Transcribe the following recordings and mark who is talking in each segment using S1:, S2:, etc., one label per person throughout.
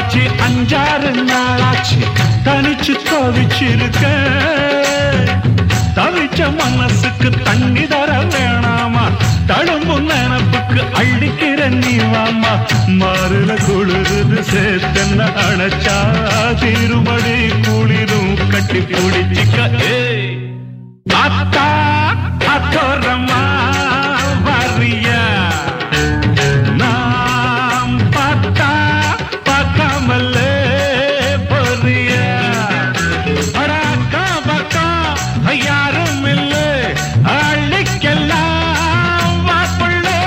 S1: ஆச்சு அஞ்சாறு நாளாச்சு தனிச்சு தவிச்சிருக்க தவிச்ச மனசுக்கு தண்ணி தர வேணாமா தழும்பு நினப்புக்கு அள்ளிக்கிற நீ வாமா மாறுல குளிருது சேத்தன்ன அணைச்சா திருமடி குளிரும் கட்டி பிடிச்சிக்க ஏய் அத்தா அத்தோரமா வரியா நாம் பார்த்தா பார்க்காமலே பொறியா அடாக்கா பக்கா யாரும் இல்லை அள்ளிக்கெல்லாம் வாக்குள்ளே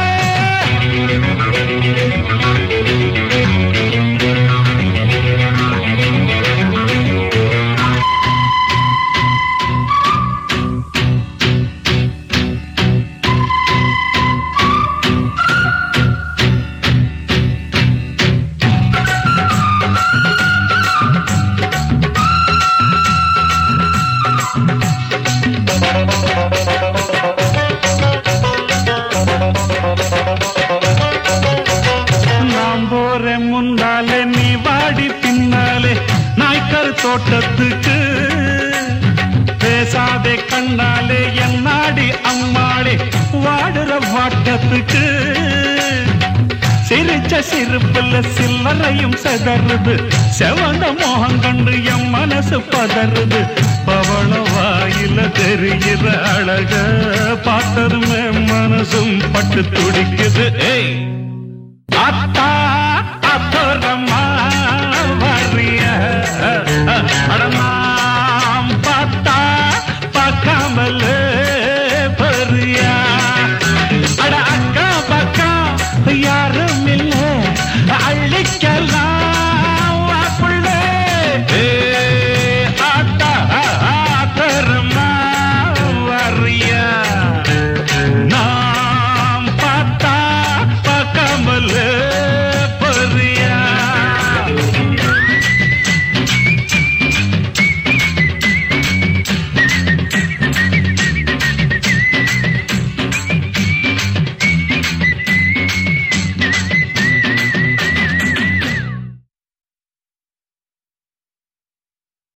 S1: நான் போறேன் முன்னாலே நீ வாடி பின்னாலே நாய்க்கர் தோட்டத்துக்கு பேசாதே கண்ணாலே என்னாடி அம்மாளே வாடுற வாட்டத்துக்கு சிரிச்ச சிரிப்புல சில்லறையும் செதறுது செவந்த மோகம் கண்டு என் மனசு பதறுது பவள வாயில தெரிகிற அழக பார்த்ததுமே மனசும் பட்டு துடிக்குது ஏய்